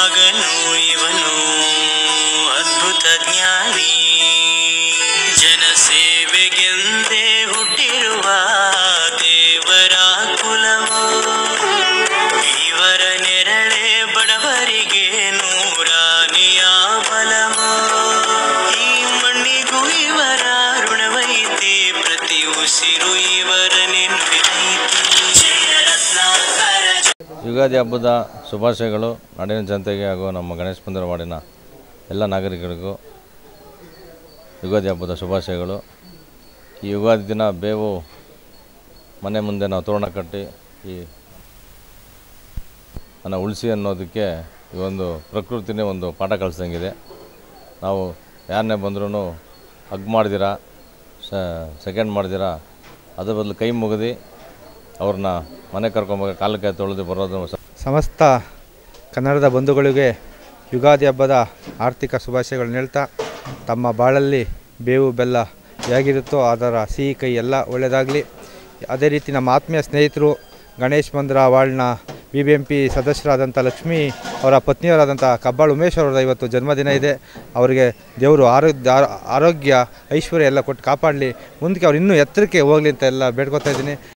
ಮಗನು ಇವನು ಅದ್ಭುತ ಜ್ಞಾನಿ ಜನಸೇವೆಗೆಂದೇ ಹುಟ್ಟಿರುವ ದೇವರ ಕುಲವು ಇವರ ನೆರಳೆ ಬಡವರಿಗೆ ನೂರಾನಿಯ ಬಲವು ಈ ಮಣ್ಣಿಗೂ ಇವರ ಋಣವೈತಿ ಪ್ರತಿ ಉಸಿರು ಇವರ ನೆನಪಿನೈತಿ ಜಯ ರತ್ನಾಕರ ಯುಗಾದಿ ಹಬ್ಬದ ಶುಭಾಶಯಗಳು ನಾಡಿನ ಜನತೆಗೆ ಹಾಗೂ ನಮ್ಮ ಗಣೇಶ ಮಂದಿರ ವಾರ್ಡಿನ ಎಲ್ಲ ನಾಗರಿಕರಿಗೂ ಯುಗಾದಿ ಹಬ್ಬದ ಶುಭಾಶಯಗಳು ಈ ಯುಗಾದಿ ದಿನ ಬೇವು ಮನೆ ಮುಂದೆ ನಾವು ತೋರಣ ಕಟ್ಟಿ ಈ ಅನ್ನ ಉಳಿಸಿ ಅನ್ನೋದಕ್ಕೆ ಈ ಒಂದು ಪ್ರಕೃತಿನೇ ಒಂದು ಪಾಠ ಕಲಿಸ್ದಂಗಿದೆ ನಾವು ಯಾರನ್ನೇ ಬಂದ್ರೂ ಹಗ್ ಮಾಡ್ದಿರಾ ಸೆಕೆಂಡ್ ಮಾಡ್ದಿರಾ ಅದ್ರ ಬದಲು ಕೈ ಮುಗಿದು ಅವ್ರನ್ನ ಮನೆ ಕರ್ಕೊಂಬೋಗಿ ಕಾಲಕ್ಕೆ ತೊಳೆದು ಬರೋದು ಸ- ಸಮಸ್ತ ಕನ್ನಡದ ಬಂಧುಗಳಿಗೆ ಯುಗಾದಿ ಹಬ್ಬದ ಆರ್ಥಿಕ ಶುಭಾಶಯಗಳನ್ನ ಹೇಳ್ತಾ ತಮ್ಮ ಬಾಳಲ್ಲಿ ಬೇವು ಬೆಲ್ಲ ಹೇಗಿರುತ್ತೋ ಅದರ ಸಿಹಿ ಕೈ ಎಲ್ಲ ಒಳ್ಳೆಯದಾಗಲಿ ಅದೇ ರೀತಿ ನಮ್ಮ ಆತ್ಮೀಯ ಸ್ನೇಹಿತರು ಗಣೇಶ್ ಮಂದಿರ ವಾರ್ಡ್ನ ಬಿ ಬಿ ಎಂ ಪಿ ಸದಸ್ಯರಾದಂಥ ಲಕ್ಷ್ಮಿ ಅವರ ಪತ್ನಿಯವರಾದಂಥ ಕಬ್ಬಾಳ್ ಉಮೇಶ್ ಅವರದ ಇವತ್ತು ಜನ್ಮದಿನ ಇದೆ ಅವರಿಗೆ ದೇವರು ಆರೋಗ್ಯ ಆರೋಗ್ಯ ಐಶ್ವರ್ಯ ಎಲ್ಲ ಕೊಟ್ಟು ಕಾಪಾಡಲಿ ಮುಂದಕ್ಕೆ ಅವ್ರು ಇನ್ನೂ ಎತ್ತರಕ್ಕೆ ಹೋಗಲಿ ಅಂತ ಎಲ್ಲ ಬೇಡ್ಕೊತಾ ಇದ್ದೀನಿ